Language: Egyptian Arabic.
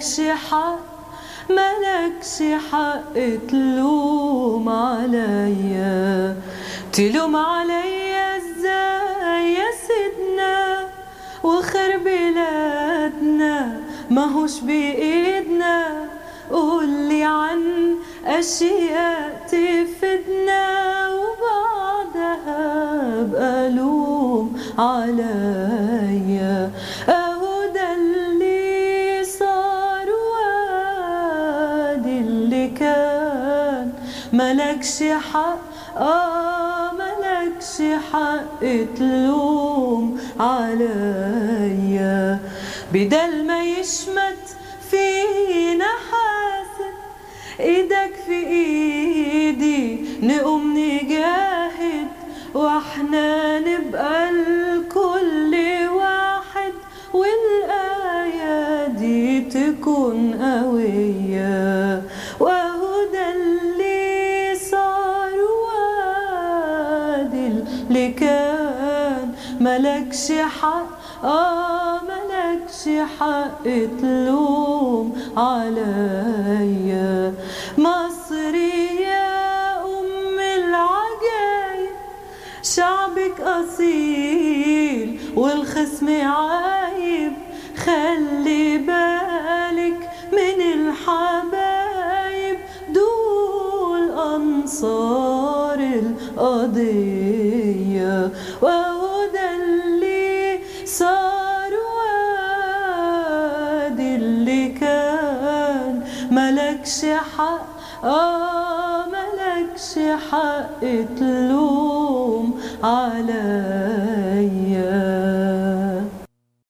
ملكش حق ملكش حق تلوم عليا تلوم عليا ازاي يا سيدنا وخير بلادنا ماهوش بإيدنا قولي عن أشياء تفيدنا وبعدها بقلوم عليا أهو ده اللي صار وادي اللي كان ملكش حق آه ملكش حق تلوم عليا بدل ما يشمت فينا حاسد ايدك في ايدي نقوم نجاهد واحنا نبقى الكل واحد والآية دي تكون قوية وهو ده اللي صار وادي اللي كان ملكش حق آه ملكش حق تلوم عليا مصري يا أم العجايب شعبك أصيل والخصم عايب خلي بالك من الحبايب دول أنصار القضية وهو ده اللي صار وادي اللي كان ملكش حق آه ملكش حق تلوم عليا